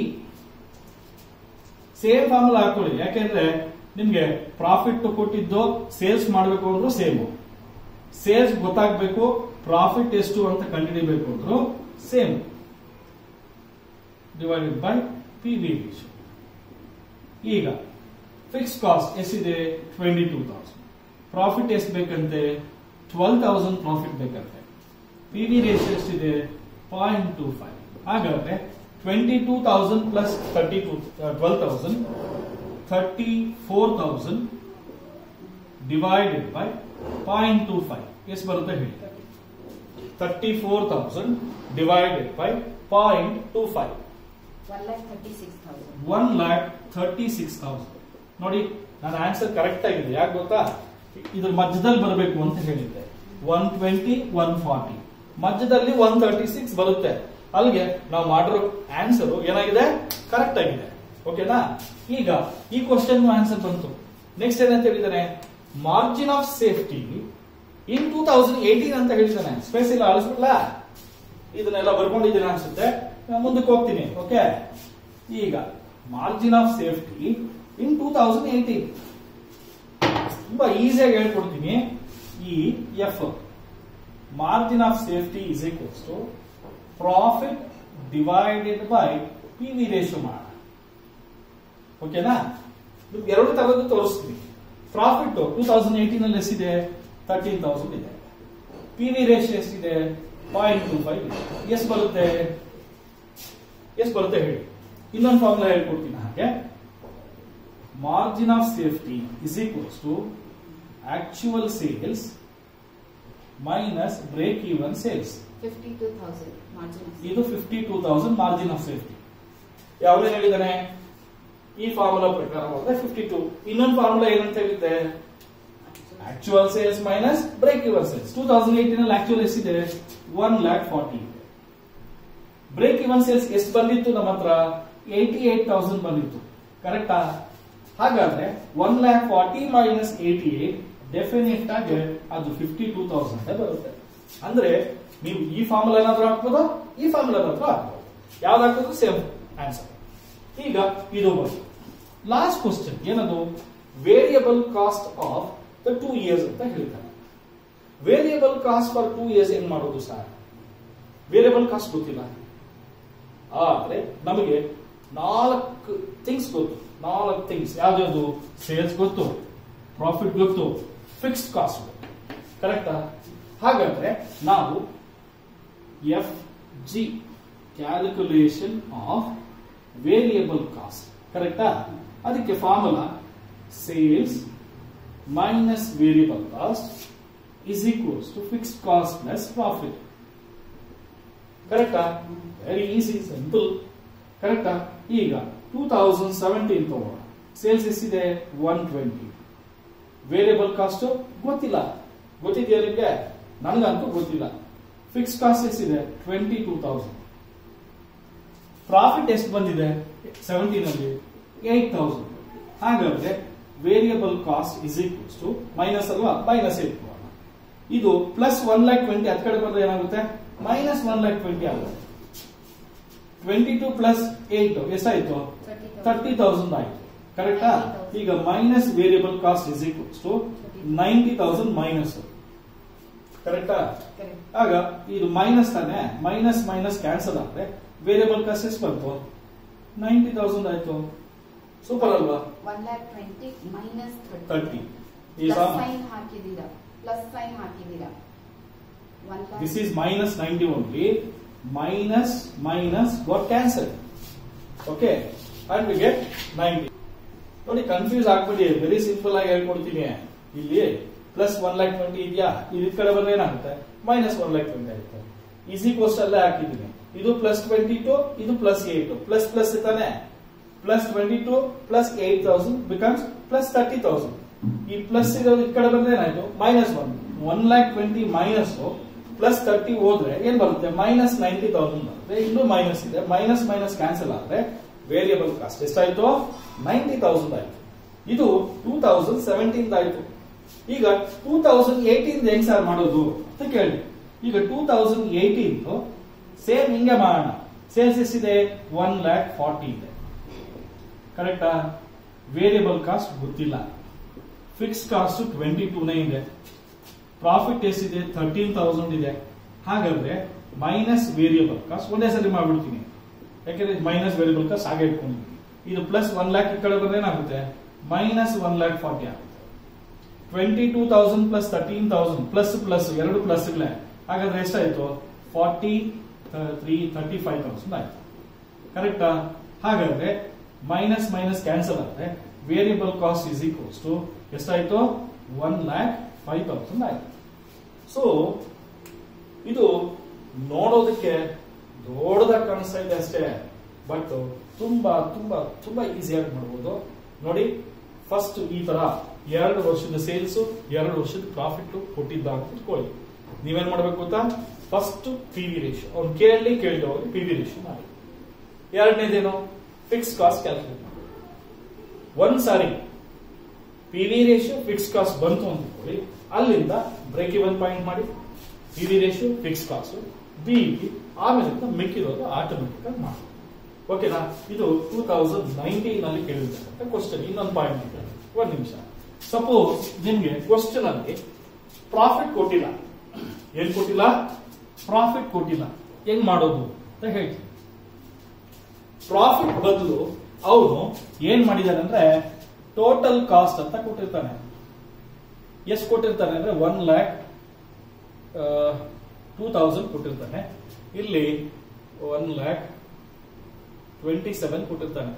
same formula ಹಾಕೊಳ್ಳಿ ಯಾಕೆಂದ್ರೆ ನಿಮ್ಗೆ ಪ್ರಾಫಿಟ್ ಕೊಟ್ಟಿದ್ದು ಸೇಲ್ಸ್ ಮಾಡಬೇಕು ಅಂದ್ರೂ ಸೇಮ್ ಸೇಲ್ಸ್ ಗೊತ್ತಾಗ್ಬೇಕು ಪ್ರಾಫಿಟ್ ಎಷ್ಟು ಅಂತ ಕಂಡುಹಿಡಿಬೇಕು ಅಂದ್ರು same divided by P V ಈಗ ಫಿಕ್ಸ್ ಕಾಸ್ಟ್ ಎಷ್ಟಿದೆ ಟ್ವೆಂಟಿ ಟೂ ತೌಸಂಡ್ ಪ್ರಾಫಿಟ್ ಎಷ್ಟು ಬೇಕಂತೆ ಟ್ವೆಲ್ ತೌಸಂಡ್ ಪ್ರಾಫಿಟ್ ಬೇಕಂತೆ ಪಿ ವಿ ರೇಷಿಯೋ ಎಷ್ಟಿದೆ ಪಾಯಿಂಟ್ ಟೂ ಫೈವ್ ಹಾಗಾದ್ರೆ twenty two thousand plus thirty two twelve thousand thirty four thousand divided by point two five ಎಷ್ಟು ಬರುತ್ತೆ ಹೇಳಿ thirty four thousand divided by point two five One lakh thirty-six thousand. One lakh thirty six thousand ನೋಡಿ ನನ್ನ answer correct ಆಗಿದೆ ಯಾಕೆ ಗೊತ್ತಾ ಇದ್ರ ಮಧ್ಯದಲ್ಲಿ ಬರಬೇಕು ಅಂತ ಹೇಳಿದ್ದೆ ಒನ್ ಟ್ವೆಂಟಿ ಒನ್ ಫಾರ್ಟಿ ಮಧ್ಯದಲ್ಲಿ ಒನ್ ತರ್ಟಿ ಸಿಕ್ಸ್ ಬರುತ್ತೆ ಅಲ್ಲಿಗೆ ನಾವು ಮಾಡಿರೋ ಆನ್ಸರ್ ಏನಾಗಿದೆ ಕರೆಕ್ಟ್ ಆಗಿದೆ ಓಕೆನಾ ಈಗ ಈ ಕ್ವಶನ್ ಆನ್ಸರ್ ಬಂತು ನೆಕ್ಸ್ಟ್ ಏನಂತ ಹೇಳಿದಾನೆ margin of safety in two thousand eighteen ಅಂತ ಹೇಳಿದಾನೆ ಸ್ಪೇಸ್ ಇಲ್ಲ ಅಳಿಸ್ಬಿಡ್ಲಾ ಇದನ್ನೆಲ್ಲ ಬರ್ಕೊಂಡಿದ್ದೀನಿ ಅನ್ಸುತ್ತೆ ನಾನು ಮುಂದಕ್ಕೆ ಹೋಗ್ತೀನಿ ಓಕೆ ಈಗ margin of safety in two thousand eighteen ತುಂಬಾ ಈಸಿಯಾಗಿ ಹೇಳ್ಕೊಡ್ತೀನಿ ಈ F margin of safety is equals to profit divided by P V ratio ಮಾಡೋಣ ಓಕೆನಾ ನಿಮ್ಗೆ ಎರಡು ತರದ್ದು ತೋರಿಸ್ತೀನಿ ಪ್ರಾಫಿಟ್ ಟೂ ತೌಸಂಡ್ ಏಟೀನ್ ಅಲ್ಲಿ ಎಷ್ಟಿದೆ ತರ್ಟೀನ್ ತೌಸಂಡ್ ಇದೆ ಪಿ ವಿ ರೇಷಿಯೋ ಎಷ್ಟಿದೆ ಪಾಯಿಂಟ್ ಟೂ ಫೈವ್ ಇದೆ ಎಷ್ಟು ಬರುತ್ತೆ ಎಷ್ಟು ಬರುತ್ತೆ ಹೇಳಿ ಇನ್ನೊಂದು ಫಾರ್ಮುಲಾ ಹೇಳ್ಕೊಡ್ತೀನಿ ಹಾಗೆ margin of safety is equals to actual sales minus break even sales Fifty-two thousand margin. of ಇದು fifty two thousand margin of safety ಯಾವ್ದು ಹೇಳಿದಾನೆ ಈ ಫಾರ್ಮುಲಾ ಪ್ರಕಾರ ಹೋದ್ರೆ ಫಿಫ್ಟಿ ಟೂ ಇನ್ನೊಂದು ಫಾರ್ಮುಲಾ ಏನಂತ ಹೇಳಿದ್ದೆ sale. Actual sales minus break even sales two thousand eighteen ಅಲ್ಲಿ ಆಕ್ಚುಯಲ್ ಎಷ್ಟಿದೆ ಒನ್ ಲ್ಯಾಕ್ ಫಾರ್ಟಿ ಇದೆ ಬ್ರೇಕ್ ಇವನ್ ಸೇಲ್ಸ್ ಎಷ್ಟು ಬಂದಿತ್ತು ನಮ್ಮ ಹತ್ರ ಏಯ್ಟಿ ಏಟ್ ತೌಸಂಡ್ ಬಂದಿತ್ತು ಕರೆಕ್ಟಾ ಹಾಗಾದ್ರೆ one lac forty minus eighty eight definite ಆಗಿ ಅದು ಫಿಫ್ಟಿ ಟೂ ತೌಸಂಡ್ ಬರುತ್ತೆ ಅಂದ್ರೆ ನೀವು ಈ ಫಾರ್ಮುಲಾ ಏನಾದ್ರೂ ಹಾಕ್ಬೋದಾ ಈ ಫಾರ್ಮುಲಾ ಏನಾದ್ರೂ ಹಾಕ್ಬೋದು ಯಾವ್ದು ಹಾಕಿದ್ರು ಸೇಮ್ ಆನ್ಸರ್ ಈಗ ಇದು ಬಂತು ಲಾಸ್ಟ್ ಕ್ವಶನ್ ಏನದು variable cost of the two years ಅಂತ ಹೇಳ್ತಾರೆ variable cost for two years ಏನ್ ಮಾಡೋದು ಸರ್ ವೇರಿಯಬಲ್ ಕಾಸ್ಟ್ ಗೊತ್ತಿಲ್ಲ ಆದ್ರೆ ನಮಗೆ ನಾಲ್ಕು ಥಿಂಗ್ಸ್ ಗೊತ್ತು ನಾಲ್ಕು ಥಿಂಗ್ಸ್ ಯಾವ್ದು ಸೇಲ್ಸ್ ಗೊತ್ತು ಪ್ರಾಫಿಟ್ ಗೊತ್ತು ಫಿಕ್ಸ್ಡ್ ಕಾಸ್ಟ್ ಕರೆಕ್ಟಾ ಹಾಗಾದ್ರೆ ನಾವು F G calculation of variable cost ಕರೆಕ್ಟಾ ಅದಕ್ಕೆ formula sales minus variable cost is equals to fixed cost plus profit. ಕರೆಕ್ಟಾ ವೆರಿ ಈಸಿ ಸಿಂಪಲ್ ಕರೆಕ್ಟಾ ಈಗ ಟೂ ತೌಸಂಡ್ ಸೆವೆಂಟೀನ್ ತಗೋಣ ಸೇಲ್ಸ್ ಎಷ್ಟಿದೆ ಒನ್ ಟ್ವೆಂಟಿ ವೇರಿಯಬಲ್ ಕಾಸ್ಟ್ ಗೊತ್ತಿಲ್ಲ ಗೊತ್ತಿದೆಯಾ ನಿಮ್ಗೆ ನನಗಂತೂ ಗೊತ್ತಿಲ್ಲ ಫಿಕ್ಸ್ ಕಾಸ್ಟ್ ಎಷ್ಟಿದೆ ಟ್ವೆಂಟಿ ಟೂ ತೌಸಂಡ್ ಪ್ರಾಫಿಟ್ ಎಷ್ಟು ಬಂದಿದೆ ಸೆವೆಂಟೀನ್ ಅಲ್ಲಿ ಏಟ್ ತೌಸಂಡ್ ಹಾಗಾದ್ರೆ variable cost is equals to minus ಅಲ್ವಾ ಮೈನಸ್ ಏಟ್ ಇದು ಪ್ಲಸ್ ಒನ್ ಲ್ಯಾಕ್ ಟ್ವೆಂಟಿ ಹತ್ ಕಡೆ ಬಂದ್ರೆ ಏನಾಗುತ್ತೆ ಮೈನಸ್ ಒನ್ ಲ್ಯಾಕ್ ಟ್ವೆಂಟಿ ಆಗುತ್ತೆ ಟ್ವೆಂಟಿ ಟು ಪ್ಲಸ್ ಏಟ್ ಎಷ್ಟಾಯ್ತು ತರ್ಟಿ ತೌಸಂಡ್ ಆಯ್ತು ಕರೆಕ್ಟಾ ಈಗ minus variable cost is equals to ninety thousand minus ಕರೆಕ್ಟಾ ಆಗ ಇದು ಮೈನಸ್ ತಾನೆ ಮೈನಸ್ ಮೈನಸ್ ಕ್ಯಾನ್ಸಲ್ ಆದ್ರೆ ವೇರಿಯಬಲ್ ಕಾಸ್ಟ್ ಎಷ್ಟು ಬಂತು ನೈಂಟಿ ತೌಸಂಡ್ ಆಯ್ತು ಸೂಪರ್ ಅಲ್ವಾ one lac twenty minus thirty ಈ ಪ್ಲಸ್ ಸೈನ್ ಹಾಕಿದೀರಾ ಪ್ಲಸ್ ಸೈನ್ ಹಾಕಿದೀರಾ one lakh This is minus 90 only. Minus, minus got cancelled. Okay. And we get 90. ನೋಡಿ ಕನ್ಫ್ಯೂಸ್ ಆಗ್ಬಿಡಿ ವೆರಿ ಸಿಂಪಲ್ ಆಗಿ ಹೇಳ್ಕೊಡ್ತೀನಿ ಇಲ್ಲಿ ಪ್ಲಸ್ ಒನ್ ಲ್ಯಾಕ್ ಟ್ವೆಂಟಿ ಇದೆಯಾ ಇದು ಕಡೆ ಬಂದ್ರೆ ಏನಾಗುತ್ತೆ ಮೈನಸ್ ಒನ್ ಲ್ಯಾಕ್ ಟ್ವೆಂಟಿ ಆಗುತ್ತೆ ಈಸಿ ಕೋಸ್ಟ್ ಅಲ್ಲೇ ಹಾಕಿದ್ದೀನಿ ಇದು ಪ್ಲಸ್ ಟ್ವೆಂಟಿ ಟು ಇದು ಪ್ಲಸ್ ಏಟ್ ಪ್ಲಸ್ ಪ್ಲಸ್ ತಾನೆ plus twenty two plus eight thousand becomes plus thirty thousand ಈ ಪ್ಲಸ್ ಇರೋದು ಈ ಕಡೆ ಬಂದ್ರೆ ಏನಾಯ್ತು minus one one lac twenty minus plus thirty ಹೋದ್ರೆ ಏನ್ ಬರುತ್ತೆ ಮೈನಸ್ ನೈಂಟಿ ತೌಸಂಡ್ ಬರುತ್ತೆ ಇಲ್ಲೂ ಮೈನಸ್ ಇದೆ ಮೈನಸ್ ಮೈನಸ್ ಕ್ಯಾನ್ಸಲ್ ಆದ್ರೆ ವೇರಿಯಬಲ್ ಕಾಸ್ಟ್ ಎಷ್ಟಾಯ್ತು ನೈಂಟಿ ತೌಸಂಡ್ ಆಯ್ತು ಇದು ಟೂ ತೌಸಂಡ್ ಸೆವೆಂಟೀನ್ ಆಯ್ತು ಈಗ ಟೂ ತೌಸಂಡ್ ಏಟೀನ್ ಹೆಂಗ್ ಸರ್ ಮಾಡೋದು ಅಂತ ಕೇಳಿ ಈಗ ಟೂ ತೌಸಂಡ್ ಏಟೀನ್ ಸೇಮ್ ಹಿಂಗೆ ಮಾಡೋಣ ಸೇಲ್ಸ್ ಎಷ್ಟಿದೆ ಒನ್ ಲ್ಯಾಕ್ ಫಾರ್ಟಿ ಇದೆ ಕರೆಕ್ಟಾ ವೇರಿಯಬಲ್ ಕಾಸ್ಟ್ ಗೊತ್ತಿಲ್ಲ ಫಿಕ್ಸ್ ಕಾಸ್ಟ್ ಟ್ವೆಂಟಿ ಟೂನೇ ಇದೆ ಪ್ರಾಫಿಟ್ ಎಷ್ಟಿದೆ ಥರ್ಟೀನ್ ತೌಸಂಡ್ ಇದೆ ಹಾಗಾದ್ರೆ ಮೈನಸ್ ವೇರಿಯಬಲ್ ಕಾಸ್ಟ್ ಒಂದೇ ಸರಿ ಮಾಡ್ಬಿಡ್ತೀನಿ ಯಾಕೆಂದ್ರೆ ಮೈನಸ್ ವೇರಿಯಬಲ್ ಕಾಸ್ಟ್ ಹಾಗೆ ಇಟ್ಕೊಂಡಿದ್ದೀನಿ ಇದು ಪ್ಲಸ್ ಒನ್ ಲ್ಯಾಕ್ ಈ ಕಡೆ ಬಂದ್ರೆ ಏನಾಗುತ್ತೆ ಮೈನಸ್ ಒನ್ ಲ್ಯಾಕ್ ಫಾರ್ಟಿ ಆಗುತ್ತೆ twenty two thousand plus thirteen thousand plus plus ಎರಡು ಪ್ಲಸ್ಗಳೇ ಹಾಗಾದ್ರೆ ಎಷ್ಟಾಯ್ತು forty three thirty five thousand ಆಯ್ತು ಕರೆಕ್ಟಾ ಹಾಗಾದ್ರೆ ಮೈನಸ್ ಮೈನಸ್ ಕ್ಯಾನ್ಸಲ್ ಆದ್ರೆ variable cost is equals to ಎಷ್ಟಾಯ್ತು ಒನ್ ಲ್ಯಾಕ್ ಫೈವ್ ತೌಸಂಡ್ ಆಯ್ತು ಸೊ ಇದು ನೋಡೋದಕ್ಕೆ ದೊಡ್ಡದಾಗಿ ಕಾಣಿಸ್ತಾ ಇದೆ ಅಷ್ಟೇ ಬಟ್ ತುಂಬಾ ತುಂಬಾ ತುಂಬಾ ಈಸಿಯಾಗಿ ಮಾಡ್ಬೋದು ನೋಡಿ ಫಸ್ಟ್ ಈ ತರ ಎರಡು ವರ್ಷದ ಸೇಲ್ಸ್ ಎರಡು ವರ್ಷದ ಪ್ರಾಫಿಟ್ ಕೊಟ್ಟಿದ್ದ ಅಂತ ಇಟ್ಕೊಳ್ಳಿ ನೀವೇನ್ ಮಾಡ್ಬೇಕು ಗೊತ್ತಾ ಫಸ್ಟ್ ಪಿ ವಿ ರೇಷಿಯೋ ಅವ್ನು ಕೇಳಲಿ ಕೇಳಿದವರು ಪಿ ವಿ ರೇಷಿಯೋ ಮಾಡಿ ಎರಡನೇದೇನು ಫಿಕ್ಸ್ ಕಾಸ್ಟ್ ಕ್ಯಾಲ್ಕುಲೇಟ್ ಮಾಡಿ ಒಂದ್ ಸಾರಿ P V ratio fix cost ಬಂತು ಅಂತ ಇಟ್ಕೊಳ್ಳಿ ಅಲ್ಲಿಂದ ಬ್ರೇಕ್ ಇವನ್ ಪಾಯಿಂಟ್ ಮಾಡಿ P V ratio fix cost ಬಿ ಆಮೇಲೆ ಮಿಕ್ಕಿರೋದು ಆಟೋಮೆಟಿಕ್ ಆಗಿ ಮಾಡಿ ಓಕೆನಾ ಇದು ಟೂ ತೌಸಂಡ್ ನೈನ್ಟೀನ್ ಅಲ್ಲಿ ಕೇಳಿರ್ತಕ್ಕಂಥ ಕ್ವಶನ್ ಇನ್ನೊಂದು ಪಾಯಿಂಟ್ ಇದೆ ಒಂದ್ ನಿಮಿಷ ಸಪೋಸ್ ನಿಮ್ಗೆ ಕ್ವಶನ್ ಅಲ್ಲಿ ಪ್ರಾಫಿಟ್ ಕೊಟ್ಟಿಲ್ಲ ಏನ್ ಕೊಟ್ಟಿಲ್ಲ ಪ್ರಾಫಿಟ್ ಕೊಟ್ಟಿಲ್ಲ ಹೆಂಗ್ ಮಾಡೋದು ಅಂತ ಹೇಳ್ತೀನಿ ಪ್ರಾಫಿಟ್ ಬದಲು ಅವನು ಏನ್ ಮಾಡಿದಾನೆ ಅಂದ್ರೆ ಟೋಟಲ್ ಕಾಸ್ಟ್ ಅಂತ ಕೊಟ್ಟಿರ್ತಾನೆ ಎಷ್ಟು ಕೊಟ್ಟಿರ್ತಾನೆ ಅಂದ್ರೆ ಒನ್ ಲ್ಯಾಕ್ ಟೂ ತೌಸಂಡ್ ಕೊಟ್ಟಿರ್ತಾನೆ ಇಲ್ಲಿ ಒನ್ ಲ್ಯಾಕ್ ಟ್ವೆಂಟಿ ಸೆವೆನ್ ಕೊಟ್ಟಿರ್ತಾನೆ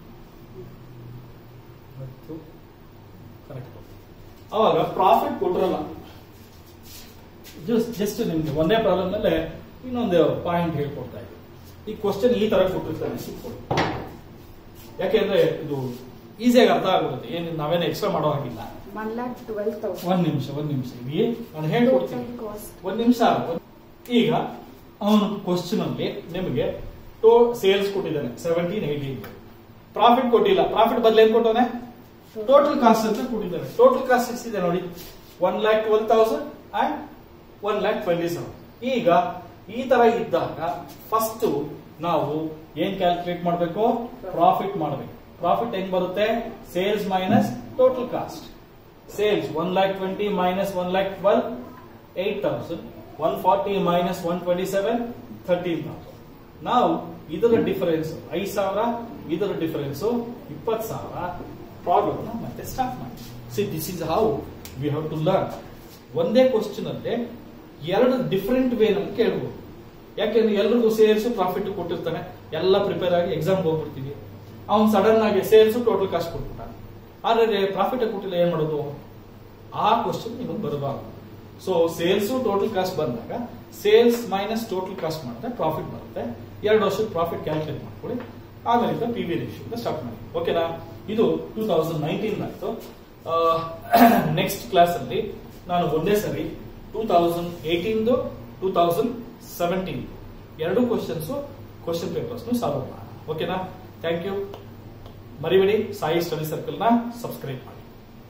ಕರೆಕ್ಟ್ ಅವಾಗ ಪ್ರಾಫಿಟ್ ಕೊಟ್ಟಿರಲ್ಲ ಜಸ್ಟ್ ಜಸ್ಟ್ ನಿಮ್ಗೆ ಒಂದೇ ಪ್ರಾಬ್ಲಮ್ ಮೇಲೆ ಇನ್ನೊಂದು ಪಾಯಿಂಟ್ ಹೇಳ್ಕೊಡ್ತಾ ಇದ್ದೀನಿ ಈ ಕ್ವಶನ್ ಈ ತರ ಕೊಟ್ಟಿರ್ತಾನೆ ಸಿಕ್ಕೊಳ್ಳಿ ಯಾಕೆಂದ್ರೆ ಇದು ಈಸಿಯಾಗಿ ಅರ್ಥ ಆಗುತ್ತೆ ಏನು ನಾವೇನು ಎಕ್ಸ್ಟ್ರಾ ಮಾಡೋ ಹಾಗಿಲ್ಲ ಒನ್ ಲ್ಯಾಕ್ ಟ್ವೆಲ್ ತೌಸಂಡ್ ಒಂದ್ ನಿಮಿಷ ಒಂದ್ ನಿಮಿಷ ಇಲ್ಲಿ ನಾನು ಹೇಳ್ಕೊಡ್ತೀನಿ ಕಾಸ್ಟ್ ಒಂದ್ ನಿಮಿಷ ಒಂದ್- ಈಗ ಅವನು ಕ್ವಶನ್ ಅಲ್ಲಿ ನಿಮಗೆ ಟೋ ಸೇಲ್ಸ್ ಕೊಟ್ಟಿದ್ದಾನೆ ಸೆವೆಂಟೀನ್ ಏಯ್ಟೀನ್ ಪ್ರಾಫಿಟ್ ಕೊಟ್ಟಿಲ್ಲ ಪ್ರಾಫಿಟ್ ಬದಲು ಏನ್ ಕೊಟ್ಟವನೆ ಟೋಟಲ್ ಕಾಸ್ಟ್ ಅಂತ ಕೊಟ್ಟಿದ್ದಾರೆ ಟೋಟಲ್ ಕಾಸ್ಟ್ ಎಷ್ಟಿದೆ ನೋಡಿ one lakh twelve thousand and one lac twenty seven ಈಗ ಈ ತರ ಇದ್ದಾಗ ಫಸ್ಟ್ ನಾವು ಏನ್ ಕ್ಯಾಲ್ಕುಲೇಟ್ ಮಾಡಬೇಕು ಪ್ರಾಫಿಟ್ ಮಾಡಬೇಕು ಪ್ರಾಫಿಟ್ ಹೆಂಗ್ ಬರುತ್ತೆ sales minus total cost sales one lac twenty minus one lakh twelve eight thousand one forty minus one twenty seven thirteen thousand ನಾವು ಇದರ ಡಿಫರೆನ್ಸ್ ಐದು ಸಾವಿರ ಇದರ ಡಿಫರೆನ್ಸ್ ಇಪ್ಪತ್ತು ಸಾವಿರ ಪ್ರಾಬ್ಲಮ್ ಮತ್ತೆ ಸ್ಟಾರ್ಟ್ ಮಾಡಿ see this is how we have to learn ಒಂದೇ ಕ್ವಶನ್ ಅಲ್ಲಿ ಎರಡು ಡಿಫರೆಂಟ್ ವೇ ನಮ್ಗೆ ಕೇಳ್ಬೋದು ಯಾಕೆಂದ್ರೆ ಎಲ್ರಿಗೂ ಸೇಲ್ಸ್ ಪ್ರಾಫಿಟ್ ಕೊಟ್ಟಿರ್ತಾನೆ ಎಲ್ಲ ಪ್ರಿಪೇರ್ ಆಗಿ ಎಕ್ಸಾಮ್ ಹೋಗ್ಬಿಡ್ತೀವಿ ಅವ್ನು ಸಡನ್ ಆಗಿ ಸೇಲ್ಸ್ ಟೋಟಲ್ ಕಾಸ್ಟ್ ಕೊಟ್ಬಿಟ್ಟ ಆದ್ರೆ ಪ್ರಾಫಿಟ್ ಕೊಟ್ಟಿಲ್ಲ ಏನ್ ಮಾಡೋದು ಆ ಕ್ವಶನ್ ನಿಮಗೆ ಬರಬಾರ್ದು ಸೊ ಸೇಲ್ಸ್ ಟೋಟಲ್ ಕಾಸ್ಟ್ ಬಂದಾಗ ಸೇಲ್ಸ್ ಮೈನಸ್ ಟೋಟಲ್ ಕಾಸ್ಟ್ ಮಾಡಿದ್ರೆ ಪ್ರಾಫಿಟ್ ಬರುತ್ತೆ ಎರಡು ವರ್ಷದ ಪ್ರಾಫಿಟ್ ಕ್ಯಾಲ್ಕುಲೇಟ್ ಮಾಡ್ಕೊಳ್ಳಿ ಆಮೇಲಿಂದ ಪಿ ವಿ ರೇಷಿಯೋ ಸ್ಟಾರ್ಟ್ ಮಾಡಿ ಓಕೆನಾ ಇದು ಟೂ ತೌಸಂಡ್ ನೈನ್ಟೀನ್ ಆಯ್ತು ನೆಕ್ಸ್ಟ್ ಕ್ಲಾಸ್ ಅಲ್ಲಿ ನಾನು ಒಂದೇ ಸರಿ ಟೂ ತೌಸಂಡ್ ಏಯ್ಟೀನ್ದು ಟೂ ತೌಸಂಡ್ ಸೆವೆಂಟೀನ್ ಎರಡು ಕ್ವಶನ್ಸ್ ಕ್ವಶನ್ ಪೇಪರ್ಸ್ ಸಾಲ್ವ್ ಮಾಡೋಣ ಓಕೆನಾ ಥ್ಯಾಂಕ್ ಯು ಮರಿಬೇಡಿ ಸಾಯಿ ಸ್ಟಡಿ ಸರ್ಕಲ್ ನ ಸಬ್ಸ್ಕ್ರೈಬ್ ಮಾಡಿ